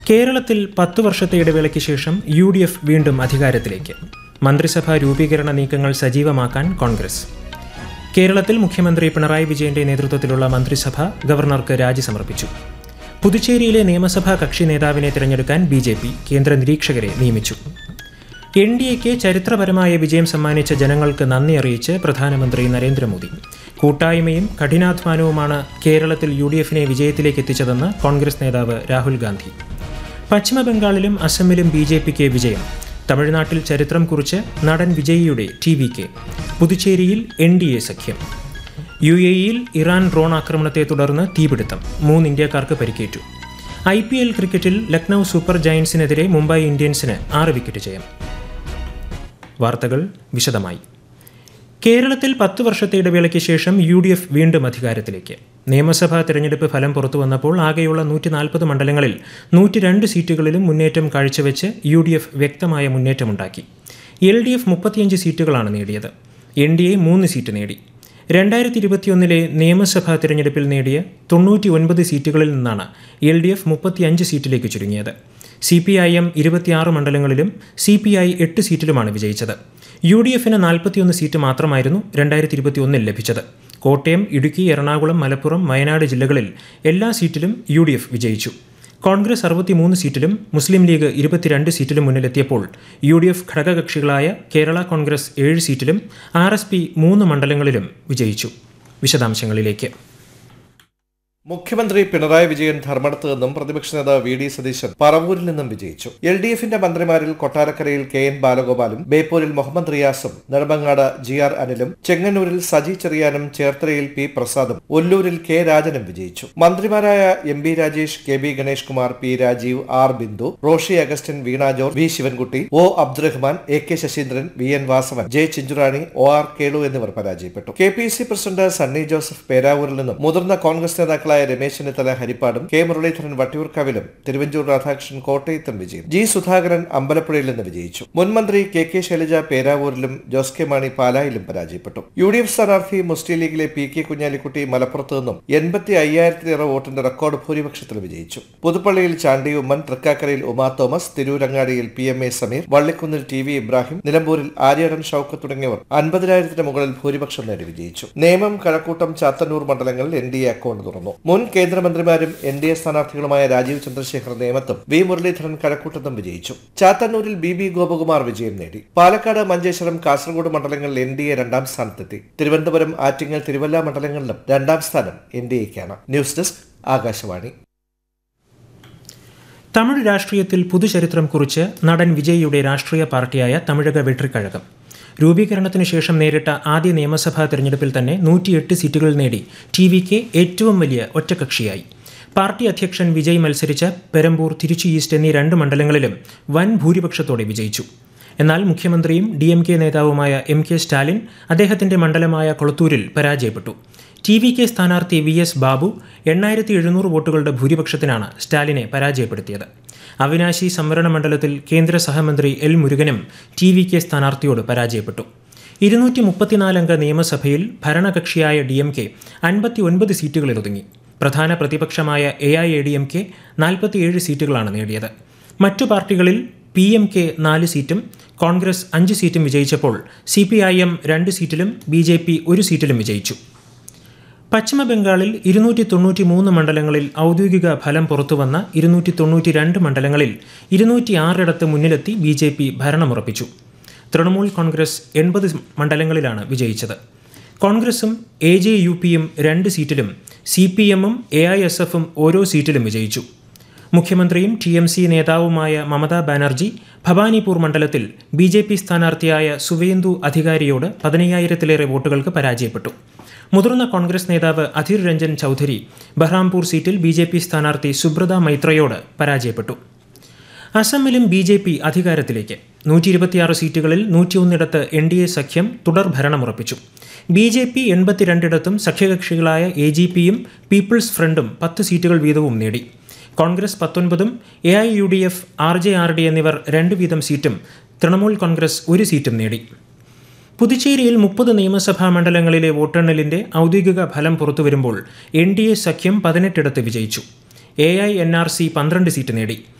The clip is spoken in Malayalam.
കേരളത്തിൽ പത്ത് വർഷത്തെ ഇടവേളയ്ക്ക് ശേഷം യു ഡി എഫ് വീണ്ടും അധികാരത്തിലേക്ക് മന്ത്രിസഭാ രൂപീകരണ നീക്കങ്ങൾ സജീവമാക്കാൻ കോൺഗ്രസ് കേരളത്തിൽ മുഖ്യമന്ത്രി പിണറായി വിജയന്റെ നേതൃത്വത്തിലുള്ള മന്ത്രിസഭ ഗവർണർക്ക് രാജി സമർപ്പിച്ചു പുതുച്ചേരിയിലെ നിയമസഭാ കക്ഷി നേതാവിനെ തിരഞ്ഞെടുക്കാൻ ബി ജെ പി കേന്ദ്ര നിരീക്ഷകരെ നിയമിച്ചു എൻ ഡി എക്ക് ചരിത്രപരമായ വിജയം സമ്മാനിച്ച ജനങ്ങൾക്ക് നന്ദി അറിയിച്ച് പ്രധാനമന്ത്രി നരേന്ദ്രമോദി കൂട്ടായ്മയും കഠിനാധ്വാനവുമാണ് കേരളത്തിൽ യു ഡി എഫിനെ വിജയത്തിലേക്ക് എത്തിച്ചതെന്ന് കോൺഗ്രസ് നേതാവ് രാഹുൽ ഗാന്ധി പശ്ചിമബംഗാളിലും അസമിലും ബി ജെ പിക്ക് വിജയം തമിഴ്നാട്ടിൽ ചരിത്രം കുറിച്ച് നടൻ വിജയിയുടെ ടി വി കെ പുതുച്ചേരിയിൽ എൻ ഡി എ സഖ്യം യു എ ഇയിൽ ഇറാൻ ഡ്രോൺ ആക്രമണത്തെ തുടർന്ന് തീപിടുത്തം മൂന്ന് ഇന്ത്യക്കാർക്ക് പരിക്കേറ്റു ഐ പി എൽ ക്രിക്കറ്റിൽ ലക്നൌ സൂപ്പർ ജയൻസിനെതിരെ മുംബൈ ഇന്ത്യൻസിന് ആറ് വിക്കറ്റ് ജയം വാർത്തകൾ വിശദമായി കേരളത്തിൽ പത്ത് വർഷത്തെ ഇടവേളയ്ക്ക് ശേഷം യു ഡി എഫ് വീണ്ടും അധികാരത്തിലേക്ക് നിയമസഭാ തെരഞ്ഞെടുപ്പ് ഫലം പുറത്തു വന്നപ്പോൾ ആകെയുള്ള നൂറ്റി നാൽപ്പത് മണ്ഡലങ്ങളിൽ നൂറ്റി രണ്ട് സീറ്റുകളിലും മുന്നേറ്റം കാഴ്ചവെച്ച് യു ഡി എഫ് വ്യക്തമായ മുന്നേറ്റമുണ്ടാക്കി എൽ ഡി എഫ് മുപ്പത്തിയഞ്ച് സീറ്റുകളാണ് നേടിയത് എൻ ഡി എ മൂന്ന് സീറ്റ് നേടി രണ്ടായിരത്തി ഇരുപത്തിയൊന്നിലെ നിയമസഭാ തിരഞ്ഞെടുപ്പിൽ നേടിയ തൊണ്ണൂറ്റി ഒൻപത് സീറ്റുകളിൽ നിന്നാണ് എൽ ഡി എഫ് മുപ്പത്തിയഞ്ച് സീറ്റിലേക്ക് ചുരുങ്ങിയത് സി പി ഐ എം ഇരുപത്തിയാറ് മണ്ഡലങ്ങളിലും സി പി ഐ എട്ട് സീറ്റിലുമാണ് വിജയിച്ചത് യു ഡി എഫിന് നാൽപ്പത്തിയൊന്ന് സീറ്റ് മാത്രമായിരുന്നു രണ്ടായിരത്തി ഇരുപത്തിയൊന്നിൽ ലഭിച്ചത് കോട്ടയം ഇടുക്കി എറണാകുളം മലപ്പുറം വയനാട് ജില്ലകളിൽ എല്ലാ സീറ്റിലും യു ഡി എഫ് വിജയിച്ചു കോൺഗ്രസ് അറുപത്തിമൂന്ന് സീറ്റിലും മുസ്ലിം ലീഗ് ഇരുപത്തിരണ്ട് സീറ്റിലും മുന്നിലെത്തിയപ്പോൾ യു ഡി എഫ് ഘടകകക്ഷികളായ കേരള കോൺഗ്രസ് ഏഴ് സീറ്റിലും ആർ എസ് പി മൂന്ന് മണ്ഡലങ്ങളിലും വിജയിച്ചു വിശദാംശങ്ങളിലേക്ക് മുഖ്യമന്ത്രി പിണറായി വിജയൻ ധർമ്മടത്ത് നിന്നും പ്രതിപക്ഷ നേതാവ് വി ഡി സതീശൻ പറവൂരിൽ നിന്നും വിജയിച്ചു എൽ ഡി എഫിന്റെ മന്ത്രിമാരിൽ കൊട്ടാരക്കരയിൽ കെ എൻ ബാലഗോപാലും ബേപ്പൂരിൽ മുഹമ്മദ് റിയാസും നെടുമങ്ങാട് ജി ആർ അനിലും ചെങ്ങന്നൂരിൽ സജി ചെറിയാനും ചേർത്തലയിൽ പി പ്രസാദും ഒല്ലൂരിൽ കെ രാജനും വിജയിച്ചു മന്ത്രിമാരായ M B Rajesh K B Ganesh Kumar P Rajeev R Bindu Roshy Augustine Veena George V Sivankutty O Abdurahman A K Saseendran V N Vasavan J Chinchurani O R Kelu എന്നിവർ പരാജയപ്പെട്ടു K P C president Sunny Joseph പേരാവൂരിൽ നിന്നും മുതിർന്ന കോൺഗ്രസ് നേതാക്കളായ രമേശ് ചെന്നിത്തല ഹരിപ്പാടും കെ മുരളീധരൻ വട്ടിയൂർക്കാവിലും തിരുവഞ്ചൂർ രാധാകൃഷ്ണൻ കോട്ടയത്തും വിജയം ജി സുധാകരൻ അമ്പലപ്പുഴയിൽ നിന്ന് വിജയിച്ചു മുൻ മന്ത്രി കെ കെ ശൈലജ പേരാവൂരിലും ജോസ് കെ മാണി പാലായിലും പരാജയപ്പെട്ടു യു ഡി എഫ് സ്ഥാനാർത്ഥി മുസ്ലിം ലീഗിലെ പി കെ കുഞ്ഞാലിക്കുട്ടി മലപ്പുറത്ത് നിന്നും എൺപത്തി അയ്യായിരത്തിലേറെ വോട്ടിന്റെ റെക്കോർഡ് ഭൂരിപക്ഷത്തിൽ വിജയിച്ചു പുതുപ്പള്ളിയിൽ ചാണ്ടി ഉമ്മൻ തൃക്കാക്കരയിൽ ഉമാ തോമസ് തിരൂരങ്ങാടിയിൽ പി എം എ സമീർ വള്ളിക്കുന്നിൽ ടി വി ഇബ്രാഹിം നിലമ്പൂരിൽ ആര്യടൻ ഷൌക്കത്ത് തുടങ്ങിയവർ അൻപതിനായിരത്തിന് മുകളിൽ ഭൂരിപക്ഷം നേടി വിജയിച്ചു നേമം കഴക്കൂട്ടം ചാത്തന്നൂർ മണ്ഡലങ്ങളിൽ എൻ ഡി എ അക്കൗണ്ട് തുറന്നു മുൻ കേന്ദ്രമന്ത്രിമാരും എൻ ഡി എ സ്ഥാനാർത്ഥികളുമായ രാജീവ് ചന്ദ്രശേഖർ നേമത്തും വി മുരളീധരൻ കഴക്കൂട്ടത്തും വിജയിച്ചു ചാത്തന്നൂരിൽ ബി ബി ഗോപകുമാർ വിജയം നേടി പാലക്കാട് മഞ്ചേശ്വരം കാസർഗോഡ് മണ്ഡലങ്ങളിൽ എൻ ഡി എ രണ്ടാം സ്ഥാനത്തെത്തി തിരുവനന്തപുരം ആറ്റിങ്ങൽ തിരുവല്ല മണ്ഡലങ്ങളിലും രണ്ടാം സ്ഥാനം എൻ ഡി എക്കാണ് ന്യൂസ് ഡെസ്ക് ആകാശവാണി തമിഴ് രാഷ്ട്രീയത്തിൽ പുതുചരിത്രം കുറിച്ച് നടൻ വിജയിയുടെ രാഷ്ട്രീയ പാർട്ടിയായ തമിഴക വെട്രിക്കഴകം രൂപീകരണത്തിനു ശേഷം നേരിട്ട ആദ്യ നിയമസഭാ തെരഞ്ഞെടുപ്പിൽ തന്നെ നൂറ്റിയെട്ട് സീറ്റുകൾ നേടി ടി വി കെ ഏറ്റവും വലിയ ഒറ്റകക്ഷിയായി പാർട്ടി അധ്യക്ഷൻ വിജയ് മത്സരിച്ച പെരമ്പൂർ തിരുച്ചി ഈസ്റ്റ് എന്നീ രണ്ട് മണ്ഡലങ്ങളിലും വൻ ഭൂരിപക്ഷത്തോടെ വിജയിച്ചു എന്നാൽ മുഖ്യമന്ത്രിയും ഡി എം കെ നേതാവുമായ എം കെ സ്റ്റാലിൻ അദ്ദേഹത്തിന്റെ മണ്ഡലമായ കൊളത്തൂരിൽ പരാജയപ്പെട്ടു ടി വി കെ സ്ഥാനാർത്ഥി വി എസ് ബാബു എണ്ണായിരത്തി എഴുന്നൂറ് വോട്ടുകളുടെ ഭൂരിപക്ഷത്തിനാണ് സ്റ്റാലിനെ പരാജയപ്പെടുത്തിയത് അവിനാശി സംവരണ മണ്ഡലത്തിൽ കേന്ദ്ര സഹമന്ത്രി എൽ മുരുകനും ടി വി കെ സ്ഥാനാർത്ഥിയോട് പരാജയപ്പെട്ടു ഇരുന്നൂറ്റി മുപ്പത്തിനാലംഗ നിയമസഭയിൽ ഭരണകക്ഷിയായ ഡി എം കെ അൻപത്തി ഒൻപത് സീറ്റുകളിൽ ഒതുങ്ങി പ്രധാന പ്രതിപക്ഷമായ A I A D M K നാൽപ്പത്തിയേഴ് സീറ്റുകളാണ് നേടിയത് മറ്റു പാർട്ടികളിൽ പി എം കെ നാല് സീറ്റും കോൺഗ്രസ് അഞ്ച് സീറ്റും വിജയിച്ചപ്പോൾ സി പി ഐ എം രണ്ട് സീറ്റിലും ബി ജെ പി ഒരു സീറ്റിലും വിജയിച്ചു പശ്ചിമബംഗാളിൽ ഇരുന്നൂറ്റി തൊണ്ണൂറ്റി മൂന്ന് മണ്ഡലങ്ങളിൽ ഔദ്യോഗിക ഫലം പുറത്തുവന്ന ഇരുന്നൂറ്റി തൊണ്ണൂറ്റി രണ്ട് മണ്ഡലങ്ങളിൽ ഇരുന്നൂറ്റി ആറിടത്ത് മുന്നിലെത്തി ബി ജെ പി ഭരണമുറപ്പിച്ചു തൃണമൂൽ കോൺഗ്രസ് എൺപത് മണ്ഡലങ്ങളിലാണ് വിജയിച്ചത് കോൺഗ്രസും എ ജെ യു പിയും രണ്ട് സീറ്റിലും സി പി എമ്മും എ ഐ എസ് എഫും ഓരോ സീറ്റിലും വിജയിച്ചു മുഖ്യമന്ത്രിയും ടി എം സി നേതാവുമായ മമതാ ബാനർജി ഭവാനിപൂർ മണ്ഡലത്തിൽ ബി ജെ പി സ്ഥാനാർത്ഥിയായ സുവേന്ദു അധികാരിയോട് പതിനയ്യായിരത്തിലേറെ വോട്ടുകൾക്ക് പരാജയപ്പെട്ടു മുതിർന്ന കോൺഗ്രസ് നേതാവ് അധീർ രഞ്ജൻ ചൌധരി ബഹ്റാംപൂർ സീറ്റിൽ ബി ജെ പി സ്ഥാനാർത്ഥി സുബ്രത മൈത്രയോട് പരാജയപ്പെട്ടു അസമിലും ബി ജെ പി അധികാരത്തിലേക്ക് നൂറ്റി ഇരുപത്തിയാറ് സീറ്റുകളിൽ നൂറ്റിയൊന്നിടത്ത് എൻ ഡി എ സഖ്യം തുടർ ഭരണമുറപ്പിച്ചു ബി ജെ പി എൺപത്തിരണ്ടിടത്തും സഖ്യകക്ഷികളായ എ ജി പിയും പീപ്പിൾസ് ഫ്രണ്ടും പത്ത് സീറ്റുകൾ വീതവും നേടി കോൺഗ്രസ് പത്തൊൻപതും A I U D F R J R D എന്നിവർ രണ്ട് വീതം സീറ്റും തൃണമൂൽ കോൺഗ്രസ് ഒരു സീറ്റും നേടി പുതുച്ചേരിയിൽ മുപ്പത് നിയമസഭാ മണ്ഡലങ്ങളിലെ വോട്ടെണ്ണലിന്റെ ഔദ്യോഗിക ഫലം പുറത്തുവരുമ്പോൾ എൻ ഡി എ സഖ്യം പതിനെട്ടിടത്ത് വിജയിച്ചു A I N R C പന്ത്രണ്ട് സീറ്റ് നേടി